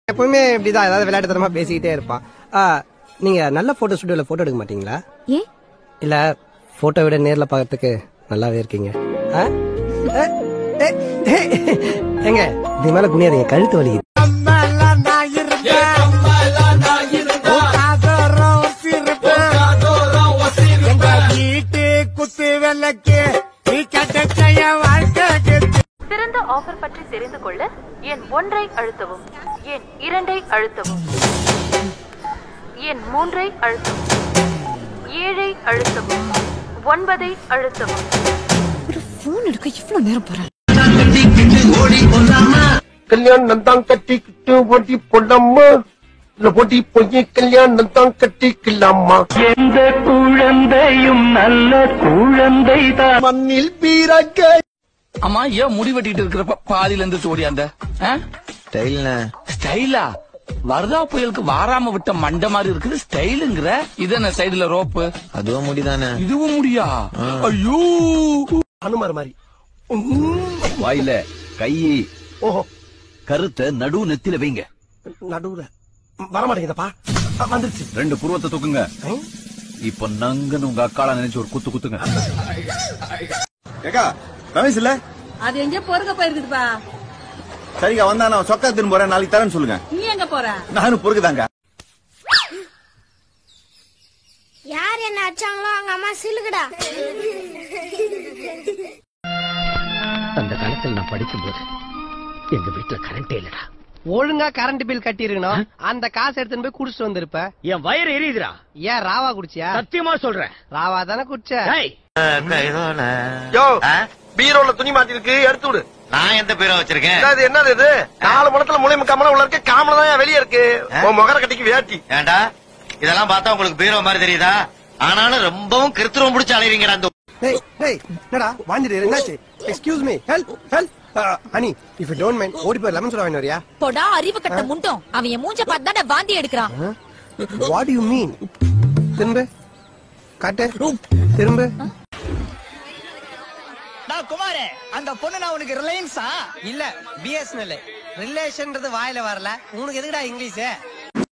எப்பவுமே இப்படிதான் ஏதாவது விளையாட்டுத்தனமா பேசிக்கிட்டே இருப்பான் ஆ, நீங்க நல்ல போட்டோ ஸ்டுடியோல போட்டோ எடுக்க மாட்டீங்களா ஏன் இல்ல போட்டோ விட நேர்ல பார்க்கறதுக்கு நல்லாவே இருக்கீங்க ஆ? ஏ, ஏ, ஏ, ஏங்க இது மேல குனியாதீங்க கழுத்து வலி சிறந்த ஆஃபர் பற்றி தெரிந்து கொள்ள என் ஒன்றை அழுத்தவும் என் இரண்டை அழுத்தவும் என் மூன்றை அழுத்தவும் ஏழை அழுத்தவும் ஒன்பதை அழுத்தவும் ஒரு போன் எடுக்க இவ்வளவு நேரம் போறேன் கல்யாணம் தான் கட்டிக்கிட்டு ஓட்டி போடலாமா இல்ல ஓட்டி போய் கல்யாணம் தான் கட்டிக்கலாமா எந்த குழந்தையும் நல்ல குழந்தை தான் மண்ணில் பீரக்க அம்மா ஏன் முடி வெட்டிட்டு இருக்கிறப்ப பாதியில இருந்து ஓடியாந்த ஸ்டைலா வரதா புயலுக்கு வாராம விட்ட மண்ட மாதிரி இருக்குது ஸ்டைலுங்கிற இது என்ன சைடுல ரோப்பு அதுவும் முடிதானே இதுவும் முடியா ஐயோ அனுமார் மாதிரி வாயில கை ஓஹோ கருத்தை நடு நெத்தில வைங்க நடுவுல வரமாட்டேங்குதப்பா அ, வந்துருச்சு ரெண்டு புருவத்தை தூக்குங்க இப்ப நங்கன்னு உங்க அக்கால நினைச்சு ஒரு குத்து குத்துங்க ஏக்கா ரமேஷ் இல்ல அது எங்க பொறுக்க போயிருக்குதுப்பா சரிக்கா வந்தா நான் சொக்கா திரும்ப போறேன் நாளைக்கு தரேன்னு சொல்லுங்க நீ எங்க போற நானும் பொறுக்குதாங்க யார் என்ன அடிச்சாங்களோ அவங்க அம்மா சிலுக்குடா அந்த காலத்துல நான் படிக்கும்போது எங்க வீட்டுல கரண்டே இல்லடா ஒழுங்கா கரண்ட் பில் கட்டி இருக்கணும் அந்த காசு எடுத்துன்னு போய் குடிச்சிட்டு வந்திருப்ப என் வயிறு எரியுதுடா ஏன் ராவா குடிச்சியா சத்தியமா சொல்றேன் ராவா தானே குடிச்ச ஏய் யோ பீரோல துணி மாட்டி இருக்கு எடுத்து விடு நான் எந்த பேரை வச்சிருக்கேன் இது என்னது இது நாலு முடத்துல முளை முக்காமல உள்ள இருக்கு காமல தான் வெளியே இருக்கு உன் முகர கட்டிக்கு வேட்டி ஏண்டா இதெல்லாம் பார்த்தா உங்களுக்கு பீரோ மாதிரி தெரியுதா ஆனாலும் ரொம்பவும் கிருத்துருவம் பிடிச்ச அலைவீங்கடா அந்த டேய் டேய் என்னடா வாஞ்சிட்டு என்னாச்சு excuse me help help honey if you don't mind ஓடி போய் லெமன் சோடா வாங்கி வரியா போடா அறிவு கட்ட முண்டோம் அவன் என் மூஞ்ச பார்த்து தான் வாந்தி எடுக்கிறான் வாட் யூ மீன் திரும்ப காட்டு திரும்ப குமாரே அந்த பொண்ணு நான் உனக்கு ரிலையன்ஸா இல்ல பிஎஸ்என்எல் ரிலேஷன்ன்றது வாயில வரல உனக்கு எதுக்குடா இங்கிலீஷ்